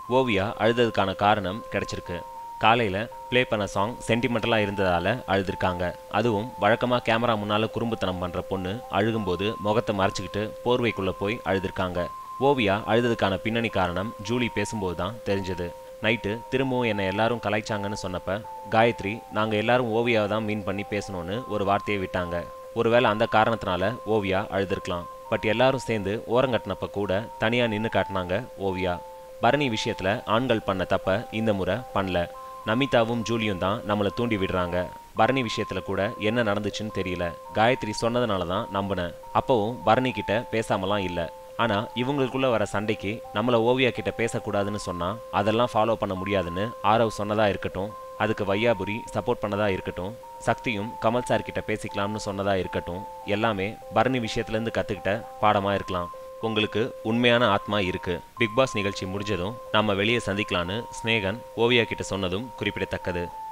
ஓவியா அழுததுக்கான காரணம் கிடைச்சிருக்கு காலையில் ப்ளே பண்ண சாங் சென்டிமெண்டலாக இருந்ததால் அழுதுருக்காங்க அதுவும் வழக்கமாக கேமரா முன்னால் குறும்புத்தனம் பண்ணுற பொண்ணு அழுகும்போது முகத்தை மறைச்சிக்கிட்டு போர்வைக்குள்ளே போய் அழுதுருக்காங்க ஓவியா அழுததுக்கான பின்னணி காரணம் ஜூலி பேசும்போது தான் தெரிஞ்சது நைட்டு திரும்பவும் என்னை எல்லாரும் கலாய்ச்சாங்கன்னு சொன்னப்ப காயத்ரி நாங்கள் எல்லாரும் ஓவியாவை தான் மீன் பண்ணி பேசணும்னு ஒரு வார்த்தையை விட்டாங்க ஒருவேளை அந்த காரணத்தினால ஓவியா அழுதுருக்கலாம் பட் எல்லாரும் சேர்ந்து ஓரங்கட்டினப்ப கூட தனியாக நின்று காட்டினாங்க ஓவியா பரணி விஷயத்துல ஆண்கள் பண்ண தப்ப இந்த முறை பண்ணல நமிதாவும் ஜூலியும் தான் நம்மளை தூண்டி விடுறாங்க பரணி விஷயத்துல கூட என்ன நடந்துச்சுன்னு தெரியல காயத்ரி சொன்னதுனால தான் நம்பினேன் அப்பவும் பரணி கிட்ட பேசாமலாம் இல்லை ஆனா இவங்களுக்குள்ள வர சண்டைக்கு நம்மள ஓவியா கிட்ட பேசக்கூடாதுன்னு சொன்னா அதெல்லாம் ஃபாலோ பண்ண முடியாதுன்னு ஆரவ் சொன்னதா இருக்கட்டும் அதுக்கு வையாபுரி சப்போர்ட் பண்ணதா இருக்கட்டும் சக்தியும் கமல் சார் கிட்ட பேசிக்கலாம்னு சொன்னதா இருக்கட்டும் எல்லாமே பரணி விஷயத்துல இருந்து கத்துக்கிட்ட பாடமா இருக்கலாம் உங்களுக்கு உண்மையான ஆத்மா இருக்கு பிக் பாஸ் நிகழ்ச்சி முடிஞ்சதும் நம்ம வெளியே சந்திக்கலான்னு ஸ்னேகன் ஓவியா கிட்ட சொன்னதும் குறிப்பிடத்தக்கது